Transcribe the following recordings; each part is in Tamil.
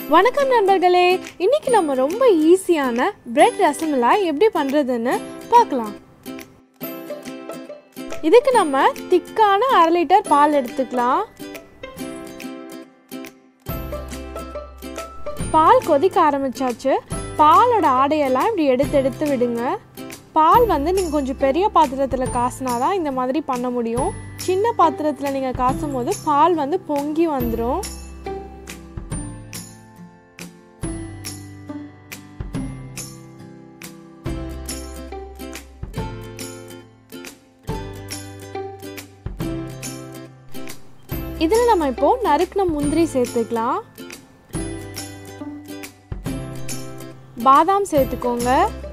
வணக்கம் நண்பர்களே இன்னைக்கு நம்ம ரொம்ப ஈஸியான பிரெட் ரசமலாய் எப்படி பண்ணுறதுன்னு பார்க்கலாம் இதுக்கு நம்ம திக்கான அரை லிட்டர் பால் எடுத்துக்கலாம் பால் கொதிக்க ஆரம்பிச்சாச்சு பாலோட ஆடையெல்லாம் இப்படி எடுத்து எடுத்து விடுங்க பால் வந்து நீங்கள் கொஞ்சம் பெரிய பாத்திரத்தில் காசினா தான் இந்த மாதிரி பண்ண முடியும் சின்ன பாத்திரத்தில் நீங்கள் காசும் போது பால் வந்து பொங்கி வந்துடும் இதில் நம்ம இப்போ நறுக்கின முந்திரி சேர்த்துக்கலாம் பாதாம் சேர்த்துக்கோங்க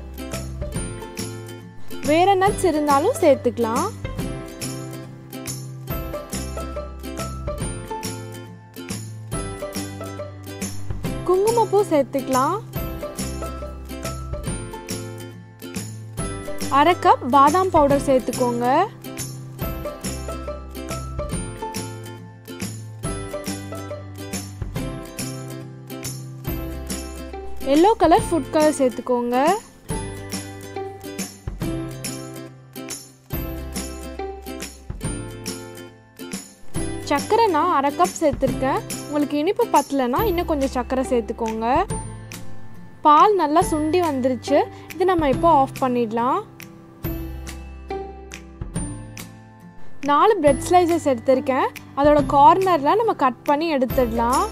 வேற நட்ஸ் இருந்தாலும் சேர்த்துக்கலாம் குங்குமப்பூ சேர்த்துக்கலாம் அரை கப் பாதாம் பவுடர் சேர்த்துக்கோங்க எல்லோ கலர் ஃபுட் கலர் சேர்த்துக்கோங்க சர்க்கரை நான் அரை கப் சேர்த்துருக்கேன் உங்களுக்கு இனிப்பு பத்தலைன்னா இன்னும் கொஞ்சம் சர்க்கரை சேர்த்துக்கோங்க பால் நல்லா சுண்டி வந்துருச்சு இது நம்ம இப்போ ஆஃப் பண்ணிடலாம் நாலு பிரெட் ஸ்லைசஸ் எடுத்திருக்கேன் அதோட கார்னரில் நம்ம கட் பண்ணி எடுத்துடலாம்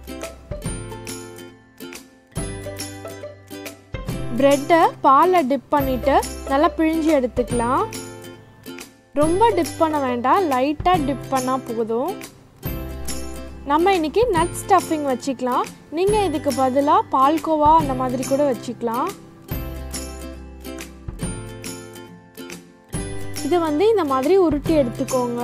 ப்ரெட்டை பாலில் டிப் பண்ணிவிட்டு நல்லா பிழிஞ்சு எடுத்துக்கலாம் ரொம்ப டிப் பண்ண வேண்டாம் லைட்டாக டிப் பண்ணால் போதும் நம்ம இன்றைக்கி நட் ஸ்டஃபிங் வச்சுக்கலாம் நீங்கள் இதுக்கு பதிலாக பால்கோவா அந்த மாதிரி கூட வச்சுக்கலாம் இதை வந்து இந்த மாதிரி உருட்டி எடுத்துக்கோங்க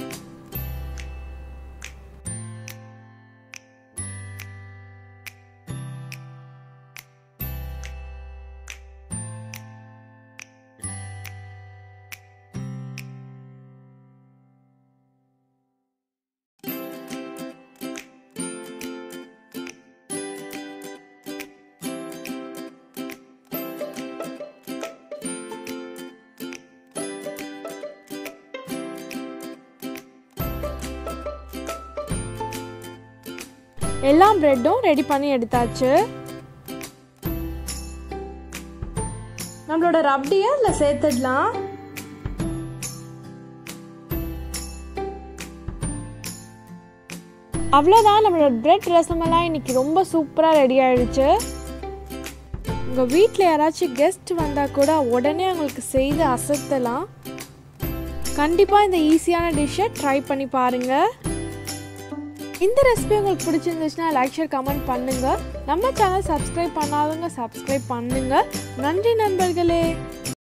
எல்லா ப்ரெட்டும் ரெடி பண்ணி எடுத்தாச்சு நம்மளோட ரப்டியை அதில் சேர்த்துடலாம் அவ்வளோதான் நம்மளோட பிரெட் ரசமெல்லாம் இன்னைக்கு ரொம்ப சூப்பராக ரெடி ஆயிடுச்சு உங்கள் வீட்டில் யாராச்சும் கெஸ்ட் வந்தால் கூட உடனே அவங்களுக்கு செய்து அசத்தலாம் கண்டிப்பாக இந்த ஈஸியான டிஷ்ஷை ட்ரை பண்ணி பாருங்கள் இந்த ரெசிபி உங்களுக்கு பிடிச்சிருந்துச்சுன்னா லைக் ஷேர் கமெண்ட் பண்ணுங்கள் நம்ம சேனல் சப்ஸ்கிரைப் பண்ணாதவங்க சப்ஸ்கிரைப் பண்ணுங்கள் நன்றி நண்பர்களே